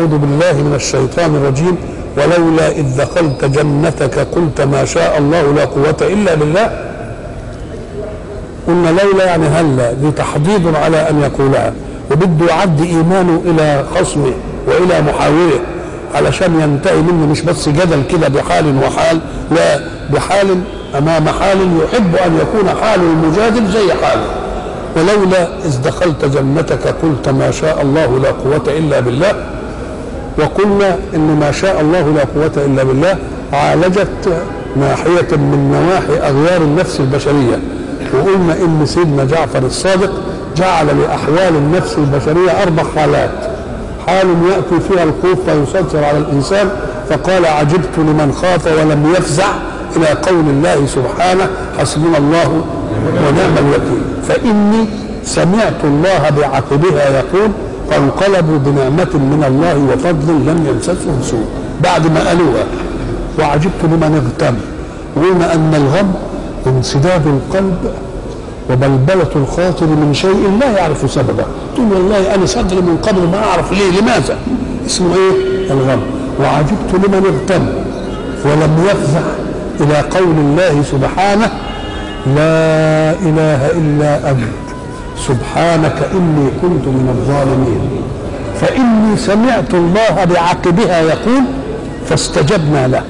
أعوذ بالله من الشيطان الرجيم ولولا إذ دخلت جنتك قلت ما شاء الله لا قوة إلا بالله قلنا لولا يعني هلا دي تحضيض على أن يقولها وبده يعد إيمانه إلى خصمه وإلى محاوره علشان ينتهي منه مش بس جدل كده بحال وحال لا بحال أمام حال يحب أن يكون حال المجادل زي حاله ولولا إذ دخلت جنتك قلت ما شاء الله لا قوة إلا بالله وقلنا إن ما شاء الله لا قوة إلا بالله عالجت ناحية من نواحي أغيار النفس البشرية وقلنا إن سيدنا جعفر الصادق جعل لأحوال النفس البشرية أربع حالات حال يأتي فيها الخوف فيسيطر على الإنسان فقال عجبت لمن خاف ولم يفزع إلى قول الله سبحانه حسبنا الله ونعم الوكيل فإني سمعت الله بعقبها يقول فانقلبوا بنعمة من الله وفضل لم يمسسهم سوء بعد ما قالوها وعجبت لمن اغتم قلنا أن الغم انسداد القلب وبلبلة الخاطر من شيء لا يعرف سببه تقول والله أنا صدري من قبل ما أعرف ليه لماذا اسمه إيه الغم وعجبت لمن اغتم ولم يفزع إلى قول الله سبحانه لا إله إلا أنت سبحانك إني كنت من الظالمين فإني سمعت الله بعقبها يقول فاستجبنا له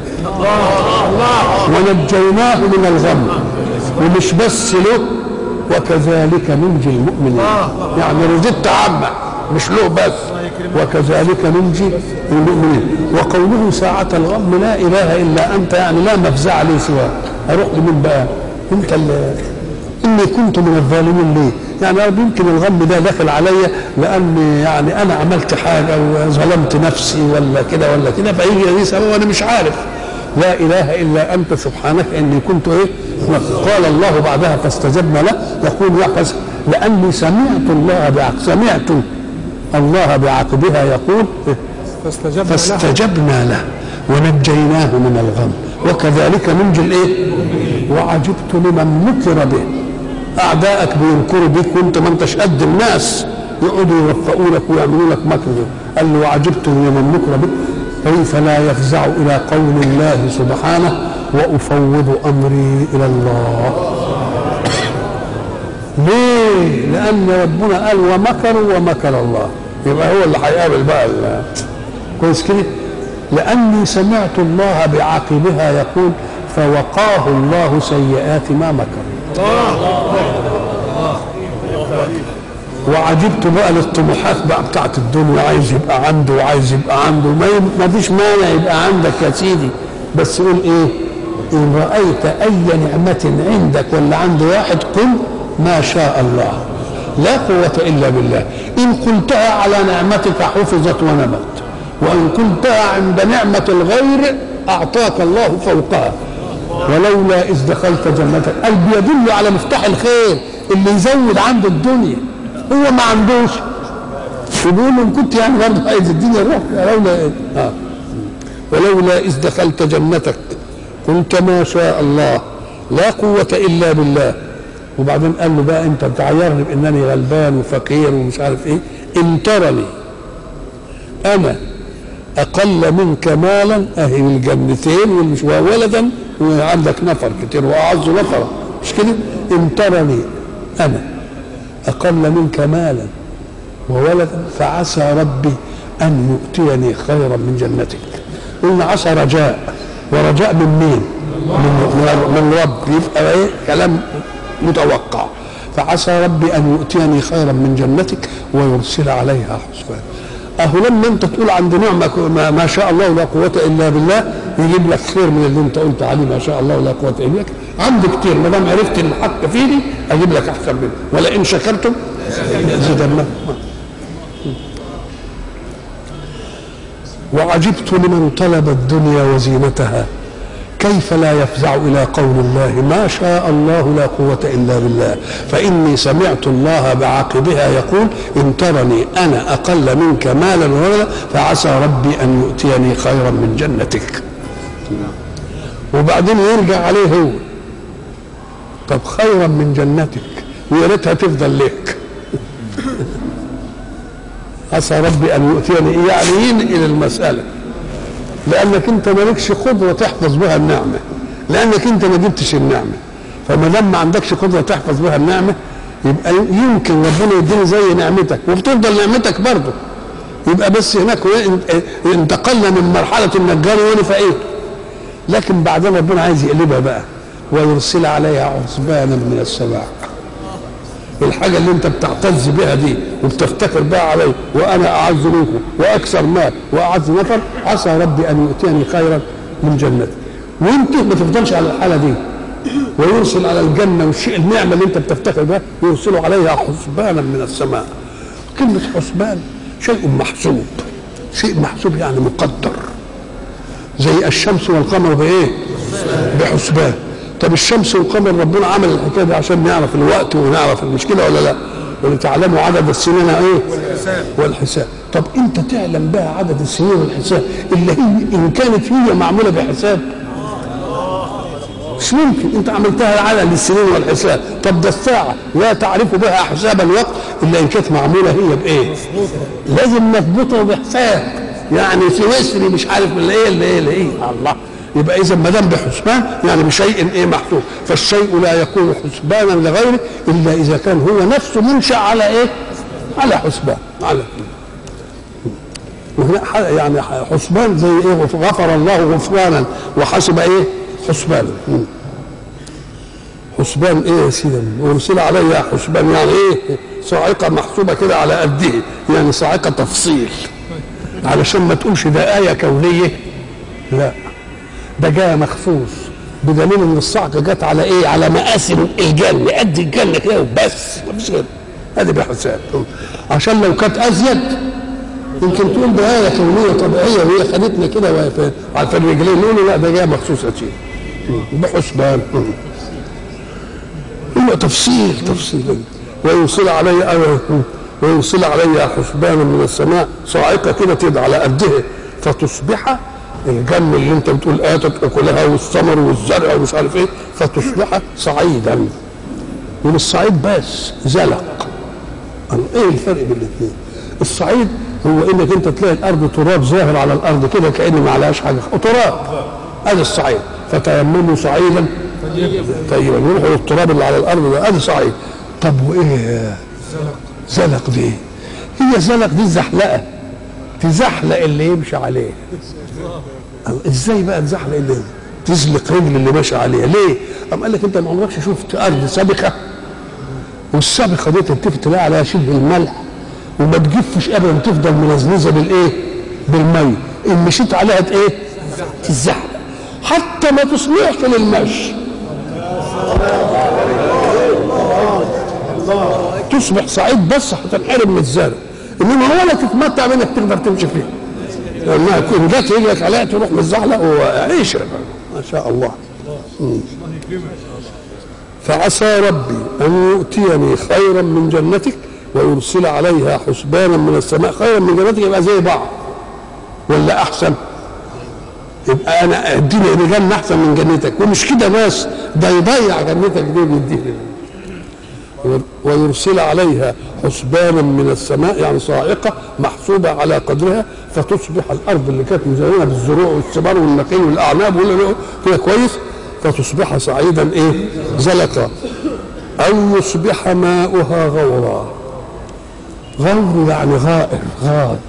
ونجيناه من الغم ومش بس له وكذلك ننجي المؤمنين يعني رددت عامة مش له بس وكذلك ننجي المؤمنين وقوله ساعة الغم لا إله إلا أنت يعني لا مفزع لي سواك أروح لمين بقى أنت اللي إني كنت من الظالمين ليه يعني أنا يمكن الغم ده داخل عليا لأن يعني أنا عملت حاجة وظلمت نفسي ولا كده ولا كده فيجي لي سبب وأنا مش عارف لا اله الا انت سبحانك اني كنت ايه قال الله بعدها فاستجبنا له يقول يحفظ لاني سمعت الله بعقب سمعت الله بعقبها يقول فاستجبنا له فاستجبنا له ونجيناه من الغم وكذلك ننجي الايه وعجبت لمن مكر به اعدائك بينكروا بك وانت ما انتش قد الناس يقعدوا يوفقوا لك ويعملوا لك مكر قال له وعجبت لمن مكر به كيف لا يفزع الى قول الله سبحانه وافوض امري الى الله ليه لان ربنا قال ومكروا ومكر الله يبقى هو اللي هيقابل بقى ال- كويس كده لاني سمعت الله بعاقبها يقول فوقاه الله سيئات ما مكر وعجبت بقى للطموحات بقى بتاعت الدنيا عايز يبقى عنده وعايز يبقى عنده ما, ي- ما فيش مانع يبقى عندك يا سيدي بس قول ايه ان رايت اي نعمه عندك ولا عند واحد قل ما شاء الله لا قوة إلا بالله إن قلتها على نعمتك حفظت ونمت وإن قلتها عند نعمة الغير أعطاك الله فوقها ولولا إذ دخلت جنتك قال بيدل على مفتاح الخير اللي يزود عنده الدنيا هو ما عندوش يقول له إن كنت يعني برضه عايز الدنيا روح لولا إيه؟ آه. ولولا إذ دخلت جنتك قلت ما شاء الله لا قوة إلا بالله وبعدين قال له بقى أنت بتعيرني بأنني غلبان وفقير ومش عارف إيه إن ترني أنا أقل منك مالا أهي الجنتين والمش وولدا وعندك نفر كتير وأعز نفرا مش كده إن ترني أنا أقل منك مالا وولدا فعسى ربي أن يؤتيني خيرا من جنتك قلنا عسى رجاء ورجاء من مين؟ من, من رب يبقى ايه كلام متوقع فعسى ربي ان يؤتيني خيرا من جنتك ويرسل عليها حسبانا اهو لما انت تقول عند نعمه ما, ما شاء الله لا قوه الا بالله يجيب لك خير من اللي انت قلت عليه ما شاء الله لا قوه الا بالله عندي كتير ما دام عرفت ان الحق فيني اجيب لك احسن منه ولئن شكرتم زدناكم وعجبت لمن طلب الدنيا وزينتها كيف لا يفزع الى قول الله ما شاء الله لا قوه الا بالله فاني سمعت الله بعقبها يقول ان ترني انا اقل منك مالا وولدا فعسى ربي ان يؤتيني خيرا من جنتك وبعدين يرجع عليه هو طب خيرا من جنتك ويا ريتها تفضل لك عسى ربي ان يؤتيني يعني ينقل المساله لانك انت مالكش قدره تحفظ بها النعمه لانك انت ما جبتش النعمه فما دام ما عندكش قدره تحفظ بها النعمه يبقى يمكن ربنا يديني زي نعمتك وبتفضل نعمتك برضه يبقى بس هناك انتقلنا من مرحله النجار وانا فقير لكن بعدين ربنا عايز يقلبها بقى ويرسل عليها عصبانا من السماء الحاجة اللي انت بتعتز بها دي وبتفتخر بها علي وانا اعز منكم واكثر مال واعز نفر عسى ربي ان يؤتيني خيرا من جنتي وانت ما تفضلش على الحالة دي ويرسل على الجنة والشيء النعمة اللي انت بتفتخر بها يرسل عليها حسبانا من السماء كلمة حسبان شيء محسوب شيء محسوب يعني مقدر زي الشمس والقمر بايه؟ بحسبان طب الشمس والقمر ربنا عمل الحكايه دي عشان نعرف الوقت ونعرف المشكله ولا لا؟ ولتعلموا عدد السنين ايه؟ والحساب والحساب طب انت تعلم بقى عدد السنين والحساب اللي هي ان كانت هي معموله بحساب مش ممكن انت عملتها عدد السنين والحساب طب ده الساعه لا تعرف بها حساب الوقت الا ان كانت معموله هي بايه؟ لازم نثبتها بحساب يعني سويسري مش عارف اللي ايه اللي ايه اللي ايه الله يبقى اذا ما دام بحسبان يعني بشيء ايه محسوب فالشيء لا يكون حسبانا لغيره الا اذا كان هو نفسه منشا على ايه؟ على حسبان على وهنا يعني حسبان زي ايه غفر الله غفرانا وحسب ايه؟ حسبانا حسبان ايه يا سيدي وارسل عليها حسبان يعني ايه صاعقه محسوبه كده على قده يعني صاعقه تفصيل علشان ما تقولش ده ايه كونيه لا ده جاء مخصوص بدليل ان الصعقه جت على ايه؟ على مقاس الجنه قد الجنه كده وبس مفيش غير ادي بحساب عشان لو كانت ازيد يمكن تقول ده ايه كونيه طبيعيه وهي خدتنا كده وهي في على الرجلين نقول لا ده جاء مخصوص يا شيخ بحسبان هو تفصيل تفصيل ويوصل علي ويوصل علي حسبانا من السماء صاعقه كده تدعى على قدها فتصبح الجنة اللي انت بتقول اتت اكلها والثمر والزرع ومش عارف ايه فتصبح صعيدا من الصعيد بس زلق ايه الفرق بين الاثنين الصعيد هو انك انت تلاقي الارض تراب ظاهر على الارض كده كان ما عليهاش حاجه تراب ادي الصعيد فتيمموا صعيدا طيبا يروحوا للتراب اللي على الارض ده ادي صعيد طب وايه زلق دي هي زلق دي زحلقه تزحلق اللي يمشي عليه ازاي بقى تزحلق اللي تزلق رجل اللي ماشي عليها ليه؟ قام قال لك انت ما عمركش شفت ارض سابقه والسابقه دي تلتفت تلاقي عليها شبه الملح وما تجفش ابدا تفضل منزنزه بالايه؟ بالمي ان مشيت عليها ايه؟ تزحلق حتى ما تصلحش للمشي تصبح صعيد بس هتنحرم من الزرع انما ولا تتمتع بانك تقدر تمشي فيها لانها تكون جت رجلك عليها تروح متزحلق وعيش ما شاء الله مم. فعسى ربي ان يؤتيني خيرا من جنتك ويرسل عليها حسبانا من السماء خيرا من جنتك يبقى زي بعض ولا احسن يبقى انا اديني جنه احسن من جنتك ومش كده بس ده يضيع جنتك دي ويديني ويرسل عليها حسبانا من السماء يعني صاعقة محسوبة على قدرها فتصبح الأرض اللي كانت مزينة بالزروع والثمار والنخيل والأعناب كده كويس فتصبح صعيدا إيه زلقا أو يصبح ماؤها غورا غور يعني غائر غاد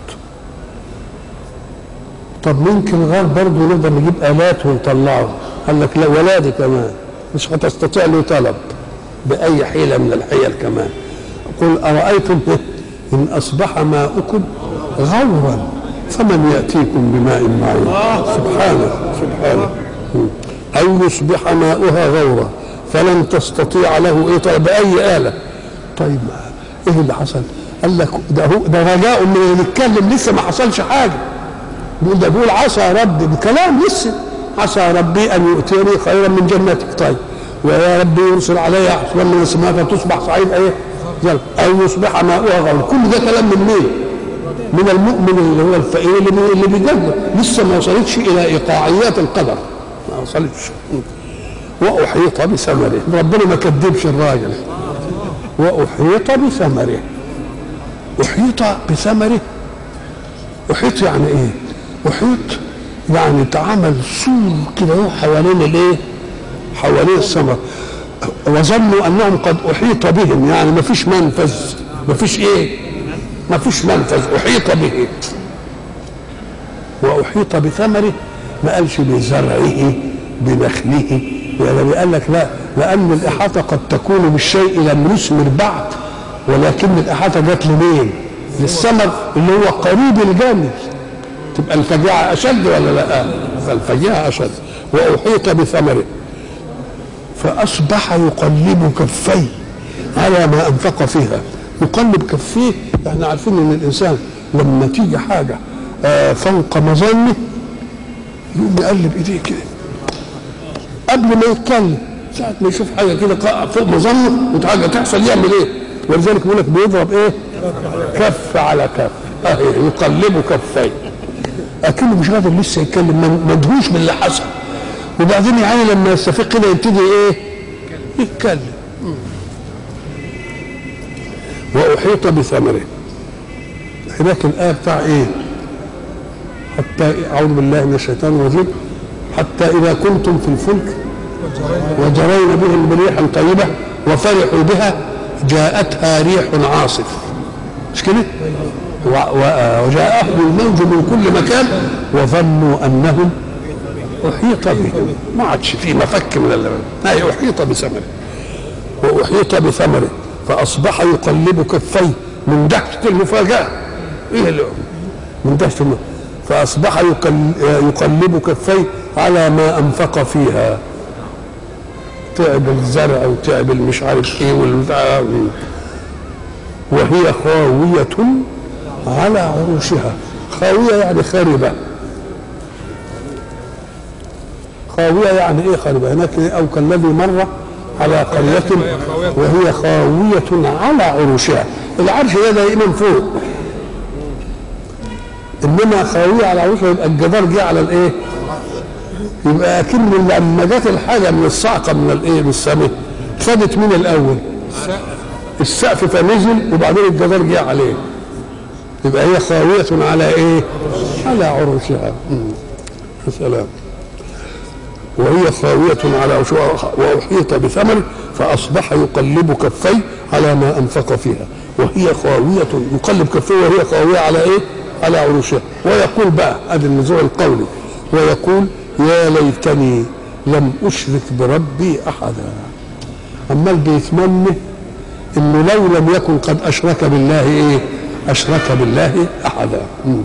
طب ممكن غار برضه نقدر نجيب آلات ونطلعه قال لك لا ولا دي كمان مش هتستطيع له طلب بأي حيلة من الحيل كمان قل أرأيتم إن أصبح ماؤكم غورا فمن يأتيكم بماء معين سبحانه سبحانه أو يصبح ماؤها غورا فلن تستطيع له إيه طيب بأي آلة طيب إيه اللي حصل؟ قال لك ده هو ده رجاء من اللي يتكلم لسه ما حصلش حاجة بيقول ده بيقول عسى ربي بكلام لسه عسى ربي أن يؤتيني خيرا من جنتك طيب ويا رب يرسل عليها حسبا من السماء فتصبح صعيد ايه؟ جلب او يصبح ماؤها غور كل ده كلام من مين؟ من المؤمن اللي هو الفقير اللي اللي بيجدد لسه ما وصلتش الى ايقاعيات القدر ما وصلتش واحيط بثمره ربنا ما كذبش الراجل واحيط بثمره احيط بثمره احيط يعني ايه احيط يعني اتعمل سور كده هو حوالين الايه حوالين الثمر وظنوا انهم قد احيط بهم يعني ما فيش منفذ ما فيش ايه ما فيش منفذ احيط به واحيط بثمره ما قالش بزرعه بنخله يعني قال لك لا لان الاحاطه قد تكون بالشيء لم يثمر بعد ولكن الاحاطه جت لمين؟ للثمر اللي هو قريب الجانب تبقى الفجيعه اشد ولا لا؟ فالفجيعه اشد واحيط بثمره فاصبح يقلب كفيه على ما انفق فيها يقلب كفيه احنا عارفين ان الانسان لما تيجي حاجه آه فوق مظنه يقوم يقلب ايديه كده قبل ما يتكلم ساعة ما يشوف حاجة كده فوق مظنه وحاجة تحصل يعمل ايه؟ ولذلك بيقول لك بيضرب ايه؟ كف على كف اهي يقلب كفيه اكنه مش قادر لسه يتكلم مدهوش باللي حصل وبعدين يعني لما يستفيق كده يبتدي ايه؟ يتكلم واحيط بثمره هناك الايه بتاع ايه؟ حتى اعوذ بالله من الشيطان الرجيم حتى اذا كنتم في الفلك وجرين بهم بريح طيبه وفرحوا بها جاءتها ريح عاصف مش كده؟ وجاءهم الموج من كل مكان وظنوا انهم احيط بهم ما عادش في مفك من اللبن هي احيط بثمره واحيط بثمره فاصبح يقلب كفيه من دهشه المفاجاه ايه اللي من دهشه المفاجأة. فاصبح يقلب كفيه على ما انفق فيها تعب الزرع وتعب المش عارف ايه والبتاع وهي خاوية على عروشها خاوية يعني خربة خاوية يعني ايه خربة هناك او كالذي مر على قرية وهي خاوية على عروشها العرش ده دائما فوق انما خاوية على عروشها يبقى الجدار جه على الايه يبقى اكن لما جت الحاجة من الصعقة من الايه من السماء خدت من الاول السقف فنزل وبعدين الجدار جه عليه يبقى هي خاوية على ايه؟ على عروشها سلام وهي خاوية على عروشها وأحيط بثمر فأصبح يقلب كفيه على ما أنفق فيها وهي خاوية يقلب كفيه وهي خاوية على ايه؟ على عروشها ويقول بقى هذا النزوع القولي ويقول يا ليتني لم أشرك بربي أحدا عمال بيتمنى انه لو لم يكن قد اشرك بالله ايه اشرك بالله احدا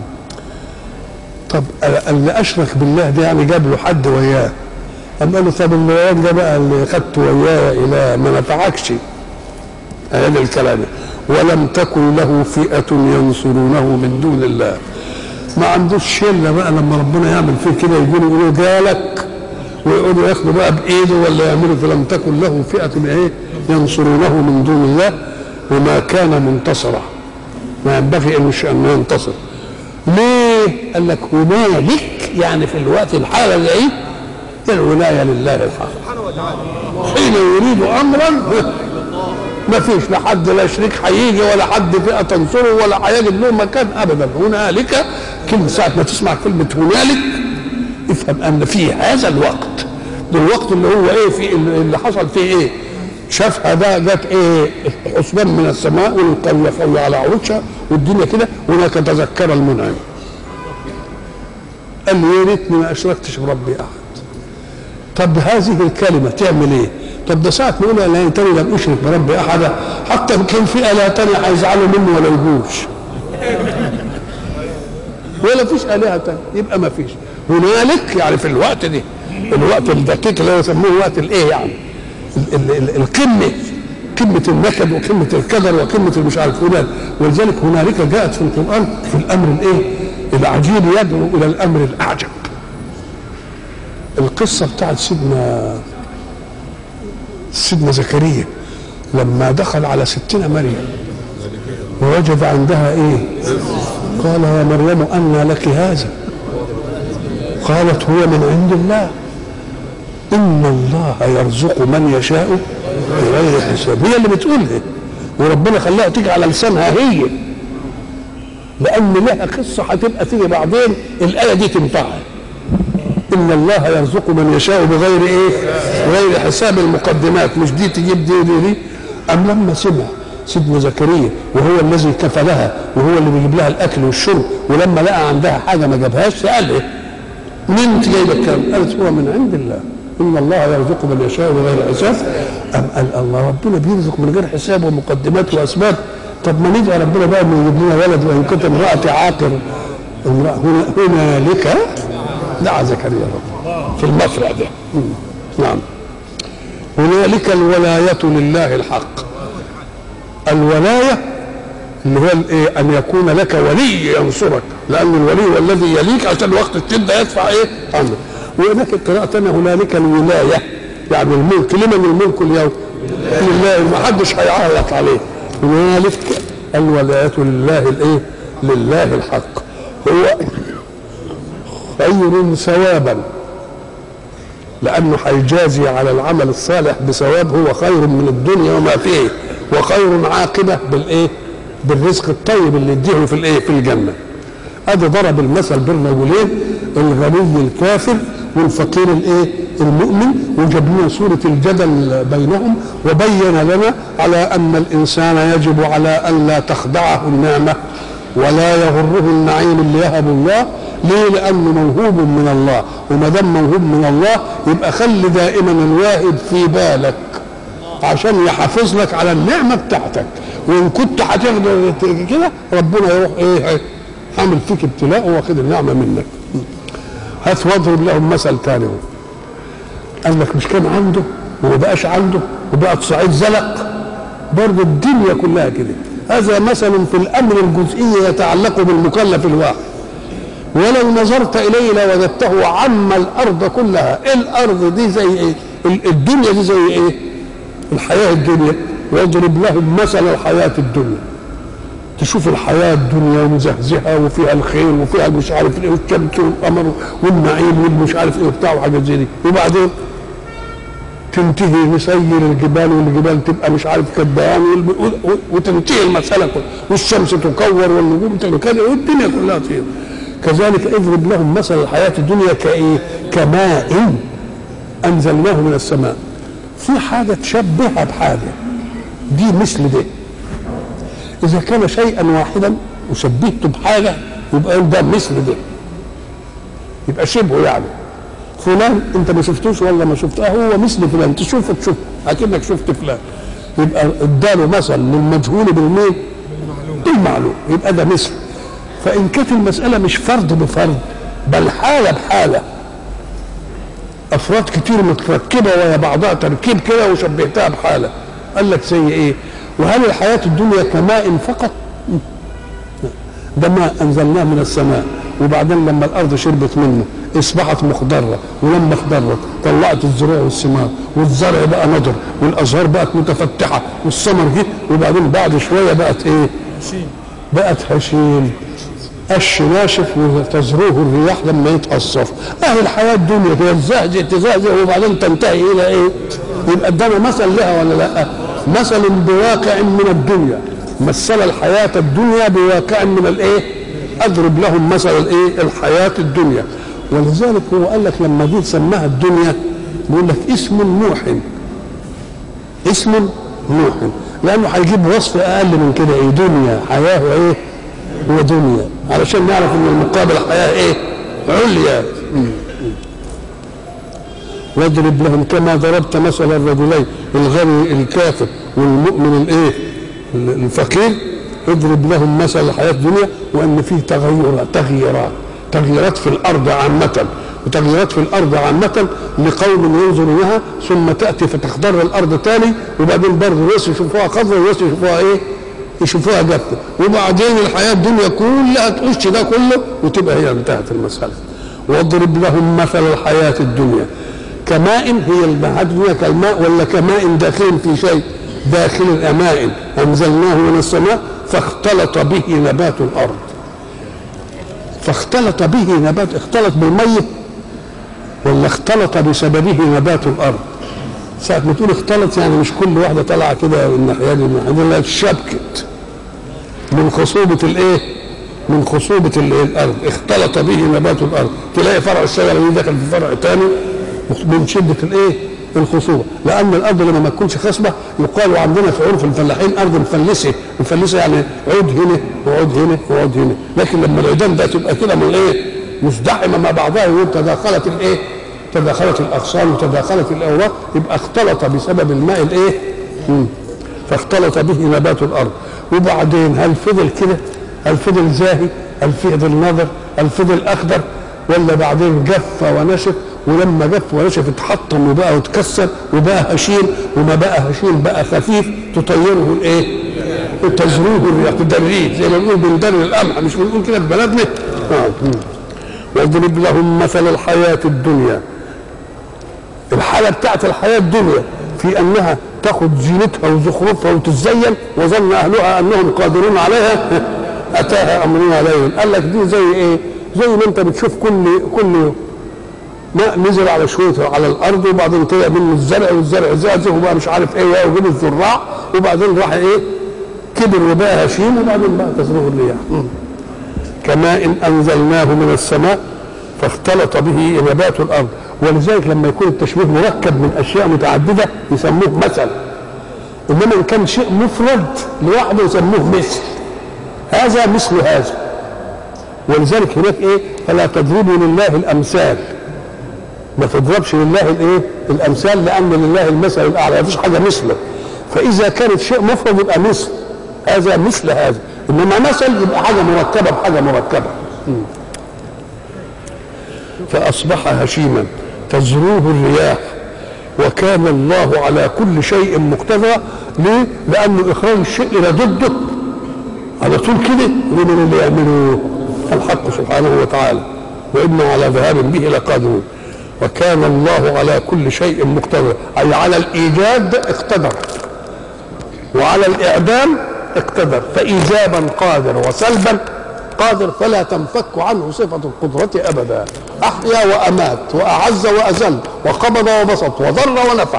طب اللي اشرك بالله ده يعني جاب له حد وياه أم قال له طب اللي وياك ده بقى اللي خدته وياه الى ما نفعكش هذا الكلام ولم تكن له فئة ينصرونه من دون الله ما عندوش شلة بقى لما ربنا يعمل فيه كده يجوا يقولوا جالك ويقعدوا ياخدوا بقى بايده ولا يعملوا فلم تكن له فئة ايه ينصرونه من دون الله وما كان منتصرا ما ينبغي ان ان ينتصر ليه؟ قال لك هنالك يعني في الوقت الحالة دي الولاية لله الحق حين يريد امرا ما فيش لا حد لا شريك هيجي ولا حد فئة تنصره ولا هيجد له مكان ابدا هنالك كلمة ساعة ما تسمع كلمة هنالك افهم ان في هذا الوقت ده الوقت اللي هو ايه في اللي حصل فيه ايه شافها ده جت ايه حسبان من السماء والقرية خوي على عروشها والدنيا كده هناك تذكر المنعم قال له يا ريتني ما اشركتش بربي احد طب هذه الكلمه تعمل ايه؟ طب ده ساعة ما يقول لا تاني لم اشرك بربي احدا حتى ان كان في آلهة تانية هيزعلوا منه ولا يجوش ولا فيش آلهة تانية يبقى ما فيش هنالك يعني في الوقت دي الوقت الدقيق اللي هو يسموه وقت الايه يعني ال ال القمه قمه النكد وقمه الكدر وقمه المش عارف هنالك ولذلك هنالك جاءت في القران في الامر الايه؟ العجيب يدعو الى الامر الاعجب القصه بتاعت سيدنا سيدنا زكريا لما دخل على ستنا مريم ووجد عندها ايه؟ قال يا مريم أنى لك هذا قالت هو من عند الله إن الله يرزق من يشاء بغير حساب هي اللي بتقولها وربنا خلاها تيجي على لسانها هي لان لها قصه هتبقى تيجي بعدين الايه دي تنفعها ان الله يرزق من يشاء بغير ايه بغير حساب المقدمات مش دي تجيب دي ودي دي ام لما سمع سيدنا زكريا وهو الذي كفلها وهو اللي بيجيب لها الاكل والشرب ولما لقى عندها حاجه ما جابهاش سال ايه مين انت جايبه الكلام قالت هو من عند الله ان الله يرزق من يشاء بغير حساب ام قال الله ربنا بيرزق من غير حساب ومقدمات واسباب طب ما ندعي ربنا بقى انه يجيب لنا ولد وان كنت امراتي عاقر امرأة هنا هنالك دعا زكريا ربه في المفرع ده مم. نعم هنالك الولاية لله الحق الولاية اللي هو الايه ان يكون لك ولي ينصرك لان الولي هو الذي يليك عشان وقت الشده يدفع ايه عنك وهناك قراءة هنالك الولاية يعني الملك لمن الملك اليوم لله ما حدش هيعيط عليه هنالك الولاية لله الايه لله الحق هو خير ثوابا لانه هيجازي على العمل الصالح بثواب هو خير من الدنيا وما فيه وخير عاقبه بالايه بالرزق الطيب اللي يديه في الايه في الجنه ادي ضرب المثل بين رجلين الغني الكافر والفقير الايه المؤمن وجاب لنا صوره الجدل بينهم وبين لنا على ان الانسان يجب على ان لا تخدعه النعمه ولا يغره النعيم اللي يهب الله ليه لانه موهوب من الله وما دام موهوب من الله يبقى خلي دائما الواهب في بالك عشان يحافظ لك على النعمه بتاعتك وان كنت هتقدر كده ربنا يروح ايه عامل فيك ابتلاء واخد النعمه منك هات واضرب لهم مثل تاني قال لك مش كان عنده وما بقاش عنده وبقت صعيد زلق برضه الدنيا كلها كده هذا مثل في الامر الجزئي يتعلق بالمكلف الواحد ولو نظرت اليه لوجدته عم الارض كلها إيه الارض دي زي ايه الدنيا دي زي ايه الحياه الدنيا واضرب لهم مثل الحياه الدنيا تشوف الحياه الدنيا ومزهزهه وفيها الخير وفيها مش عارف ايه والشمس والقمر والنعيم والمش عارف ايه وبتاع وحاجات زي دي وبعدين تنتهي نسير الجبال والجبال تبقى مش عارف كدان وتنتهي المساله كلها والشمس تكور والنجوم تنكدر والدنيا كلها تطير كذلك اضرب لهم مثل الحياه الدنيا كايه؟ كماء انزلناه من السماء في حاجه تشبهها بحاجه دي مثل ده اذا كان شيئا واحدا وشبهته بحاجه يبقى ده مثل ده يبقى شبهه يعني فلان انت ما شفتوش ولا ما شفته هو مثل فلان تشوفه تشوفه اكنك شفت فلان يبقى اداله مثل للمجهول بالمين بالمعلوم يبقى ده مثل فان كانت المساله مش فرد بفرد بل حاله بحاله افراد كتير متركبه ويا بعضها تركيب كده وشبهتها بحاله قال لك زي ايه وهل الحياه الدنيا كماء فقط ده ماء انزلناه من السماء وبعدين لما الارض شربت منه اصبحت مخضره ولما اخضرت طلعت الزروع والثمار والزرع بقى نضر والازهار بقت متفتحه والثمر جه وبعدين بعد شويه بقت ايه؟ بقت هشيم قش ناشف وتزروه الرياح لما يتقصف اهي الحياه الدنيا كده تزهزه تزهزه وبعدين تنتهي الى ايه؟ يبقى ادانا مثل لها ولا لا؟ مثل بواقع من الدنيا مثل الحياه الدنيا بواقع من الايه؟ اضرب لهم مثل الايه؟ الحياه الدنيا ولذلك هو قال لك لما جه سماها الدنيا بيقول لك اسم نوح اسم نوح لانه هيجيب وصف اقل من كده ايه دنيا حياه وايه ودنيا علشان نعرف ان المقابل حياه ايه عليا واضرب لهم كما ضربت مثل الرجلين الغني الكافر والمؤمن الايه الفقير اضرب لهم مثل الحياه الدنيا وان فيه تغيرات تغييرات تغييرات في الارض عامه وتغييرات في الارض عامه لقوم ينظر لها ثم تاتي فتخضر الارض تاني وبعدين برضه الناس يشوفوها خضراء والناس يشوفوها ايه؟ يشوفوها جافه وبعدين الحياه الدنيا كلها تخش ده كله وتبقى هي انتهت المساله واضرب لهم مثل الحياه الدنيا كماء هي الحياه الدنيا كالماء ولا كماء داخل في شيء داخل ماء انزلناه من السماء فاختلط به نبات الارض فاختلط به نبات اختلط بالمية ولا اختلط بسببه نبات الارض ساعة ما تقول اختلط يعني مش كل واحدة طالعة كده الناحية دي الناحية دي لا شبكت من خصوبة الايه؟ من خصوبة ال- الأرض اختلط به نبات الأرض تلاقي فرع الشجرة دي دخل في فرع تاني من شدة الإيه؟ الخصوبة لأن الأرض لما ما تكونش خصبة يقال عندنا في عرف الفلاحين أرض مفلسة مفلسة يعني عود هنا وعود هنا وعود هنا لكن لما العيدان ده تبقى كده من إيه؟ مزدحمة مع بعضها يقول تداخلت الإيه؟ تداخلت الأغصان وتداخلت الأوراق يبقى اختلط بسبب الماء الإيه؟ مم. فاختلط به نبات الارض وبعدين هل فضل كده هل فضل زاهي هل فضل نظر هل فضل اخضر ولا بعدين جف ونشف ولما جف ونشف اتحطم وبقى وتكسر وبقى هشيم وما بقى هشيم بقى خفيف تطيره الايه؟ تزروه الرياح تدريه زي ما بنقول بندري القمح مش بنقول كده في بلدنا؟ آه. مم. واضرب لهم مثل الحياه الدنيا الحاله بتاعت الحياه الدنيا في انها تاخذ زينتها وزخرفها وتتزين وظن اهلها انهم قادرون عليها اتاها امرنا ليلا قال لك دي زي ايه؟ زي ما انت بتشوف كل كل ماء نزل على شويه على الارض وبعدين طلع منه الزرع والزرع زاد وبقى مش عارف ايه وجاب الزراع وبعدين راح ايه؟ كبر وبقى هشيم وبعدين بقى تزروه الرياح كماء انزلناه من السماء فاختلط به نبات الارض ولذلك لما يكون التشبيه مركب من اشياء متعدده يسموه مثل انما ان كان شيء مفرد لوحده يسموه مثل هذا مثل هذا ولذلك هناك ايه فلا تضربوا لله الامثال ما تضربش لله الايه الامثال لان لله المثل الاعلى ما فيش حاجه مثله فاذا كانت شيء مفرد يبقى مثل هذا مثل هذا انما مثل يبقى حاجه مركبه بحاجه مركبه فأصبح هشيما تزروه الرياح وكان الله على كل شيء مقتدرا ليه؟ لأنه إخراج الشيء إلى ضده على طول كده لمن اللي يعمله الحق سبحانه وتعالى وإنا على ذهاب به لقادرون وكان الله على كل شيء مقتدرا أي على الإيجاد اقتدر وعلى الإعدام اقتدر فإيجابا قادر وسلبا قادر فلا تنفك عنه صفة القدرة أبدا أحيا وأمات وأعز وأذل وقبض وبسط وضر ونفع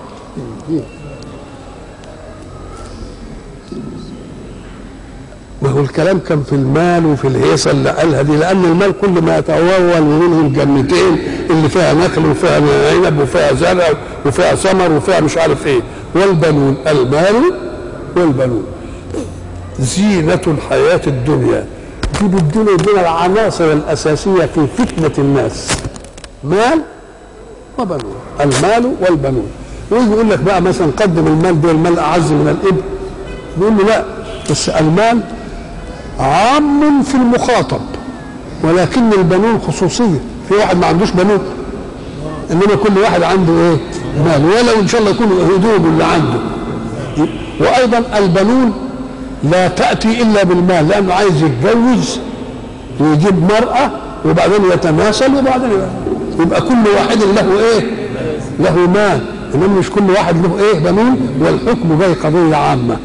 ما هو الكلام كان في المال وفي الهيصة اللي قالها دي لأن المال كل ما يتوول منه الجنتين اللي فيها نخل وفيها عنب وفيها زرع وفيها ثمر وفيها مش عارف ايه والبنون المال والبنون زينة الحياة الدنيا دي بتدينا يدينا العناصر الأساسية في فتنة الناس مال وبنون المال والبنون ويجي يقول لك بقى مثلا قدم المال ده المال أعز من الإبل يقول له لا بس المال عام في المخاطب ولكن البنون خصوصية في واحد ما عندوش بنون انما كل واحد عنده ايه مال ولو ان شاء الله يكون هدوم اللي عنده وايضا البنون لا تأتي إلا بالمال لأنه عايز يتجوز ويجيب مرأة وبعدين يتناسل وبعدين يبقى كل واحد له إيه؟ له مال إنما مش كل واحد له إيه بنون والحكم جاي قضية عامة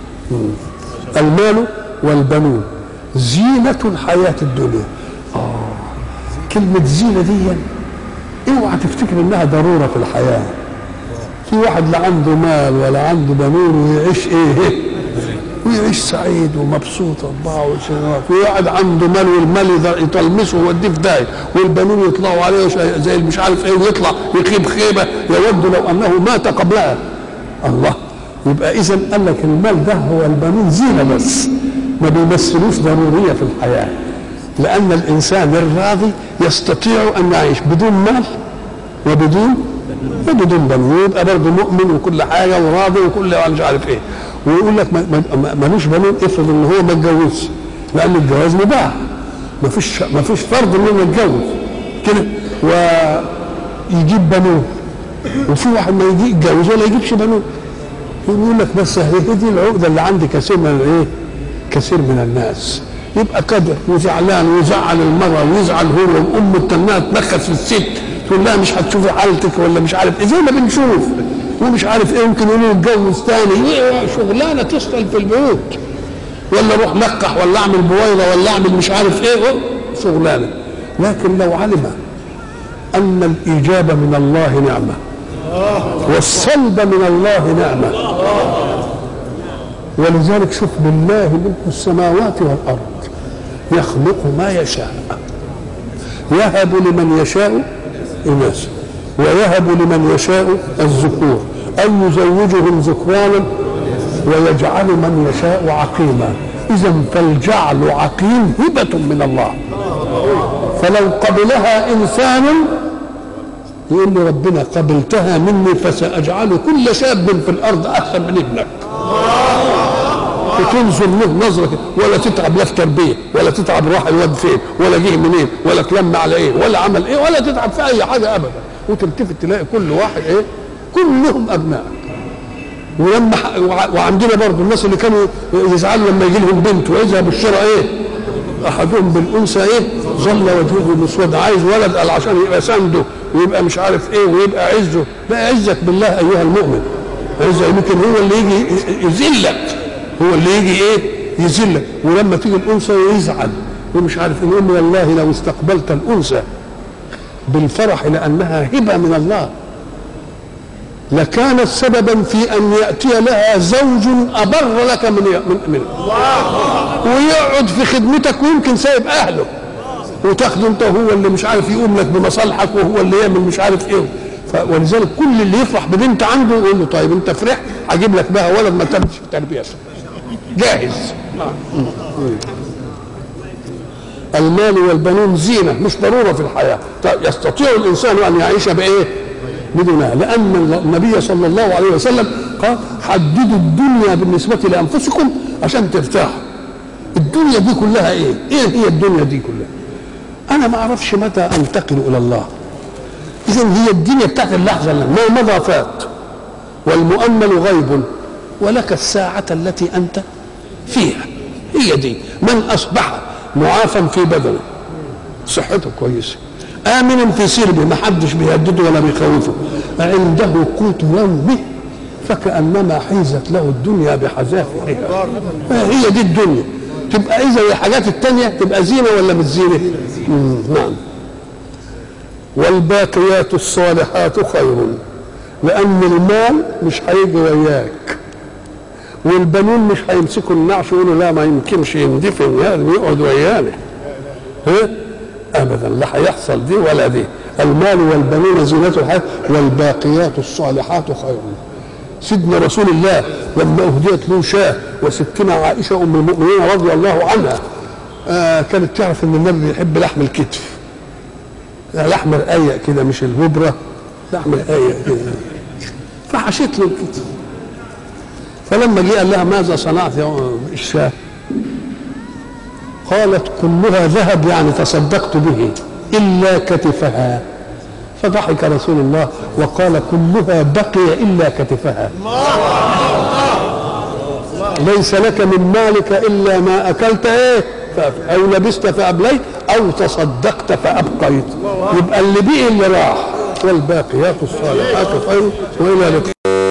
المال والبنون زينة الحياة الدنيا آه. كلمة زينة دي اوعى تفتكر انها ضرورة في الحياة في واحد لا عنده مال ولا عنده بنون ويعيش ايه ويعيش سعيد ومبسوط 24 سنة في واحد عنده مال والمال يطلمسه ويوديه في داهية والبنون يطلعوا عليه زي مش عارف ايه ويطلع يخيب خيبة يود لو انه مات قبلها الله يبقى اذا قال لك المال ده هو البنون زينة بس ما بيمثلوش ضرورية في الحياة لأن الإنسان الراضي يستطيع أن يعيش بدون مال وبدون وبدون بنون يبقى برضه مؤمن وكل حاجة وراضي وكل مش عارف إيه ويقول لك ملوش بنون افرض ان هو ما اتجوزش لان الجواز مباح ما فيش ما فيش فرض انه يتجوز كده ويجيب بنون وفي واحد ما يجي يتجوز ولا يجيبش بنون يقول لك بس هي دي العقده اللي عند كثير من الايه؟ كثير من الناس يبقى كبر وزعلان ويزعل المرأة ويزعل هو وأم التنها تنخس في الست تقول لها مش هتشوفي حالتك ولا مش عارف ايه زي ما بنشوف ومش عارف ايه يمكن يقولوا اتجوز تاني إيه شغلانه تشتغل في البيوت ولا اروح لقح ولا اعمل بويضه ولا اعمل مش عارف ايه شغلانه لكن لو علم ان الاجابه من الله نعمه والسلب من الله نعمه ولذلك شوف لله ملك السماوات والارض يخلق ما يشاء يهب لمن يشاء إناثا ويهب لمن يشاء الذكور أو يزوجهم ذكرانا ويجعل من يشاء عقيما إذا فالجعل عقيم هبة من الله فلو قبلها إنسان يقول له ربنا قبلتها مني فسأجعل كل شاب في الأرض أحسن من ابنك وتنظر له نظرة ولا تتعب لا في تربية ولا تتعب راح الواد فين ولا جه منين ولا اتلم على ايه ولا عمل ايه ولا تتعب في اي حاجة ابدا وتلتفت تلاقي كل واحد ايه كلهم ابنائك ولما وعندنا برضه الناس اللي كانوا يزعلوا لما يجي لهم بنت ويذهب الشرع ايه احدهم بالانثى ايه ظل وجهه مسود عايز ولد قال عشان يبقى سنده ويبقى مش عارف ايه ويبقى عزه لا عزك بالله ايها المؤمن عزه يمكن هو اللي يجي يذلك هو اللي يجي ايه يذلك ولما تيجي الانثى يزعل ومش عارف ايه يقول والله لو استقبلت الانثى بالفرح لانها هبه من الله لكانت سببا في ان ياتي لها زوج ابر لك من من, من ويقعد في خدمتك ويمكن سايب اهله وتاخده انت وهو اللي مش عارف يقوم لك بمصالحك وهو اللي يعمل مش عارف ايه ولذلك كل اللي يفرح ببنت عنده يقول له طيب انت فرحت هجيب لك بقى ولد ما تمشي في تربيته جاهز المال والبنون زينه مش ضروره في الحياه يستطيع الانسان ان يعيش بايه؟ بدونها لان النبي صلى الله عليه وسلم قال حددوا الدنيا بالنسبه لانفسكم عشان ترتاحوا الدنيا دي كلها ايه؟ ايه هي الدنيا دي كلها؟ انا ما اعرفش متى انتقل الى الله اذا هي الدنيا بتاعت اللحظه اللي ما مضى فات والمؤمل غيب ولك الساعه التي انت فيها هي دي من اصبح معافا في بدنه صحته كويسه امنا في سربه ما حدش بيهدده ولا بيخوفه عنده قوت يومه فكانما حيزت له الدنيا بحذافيرها هي دي الدنيا تبقى اذا الحاجات التانية تبقى زينه ولا مش زينه؟ نعم والباقيات الصالحات خير لان المال مش هيجي وياك والبنون مش هيمسكوا النعش ويقولوا لا ما يمكنش يندفن لازم يقعد ويانا ها ابدا لا هيحصل دي ولا دي المال والبنون زينة الحياة والباقيات الصالحات خير سيدنا رسول الله لما اهديت له شاه وستنا عائشه ام المؤمنين رضي الله عنها آه كانت تعرف ان النبي بيحب لحم الكتف لحم الآية كده مش الهبرة لحم الآية كده فحشت له الكتف فلما جه قال لها ماذا صنعت يا الشاه قالت كلها ذهب يعني تصدقت به إلا كتفها فضحك رسول الله وقال كلها بقي إلا كتفها ليس لك من مالك إلا ما أكلت إيه أو لبست فأبليت أو تصدقت فأبقيت يبقى اللي بقي اللي راح والباقيات الصالحات خير وإلى لقاء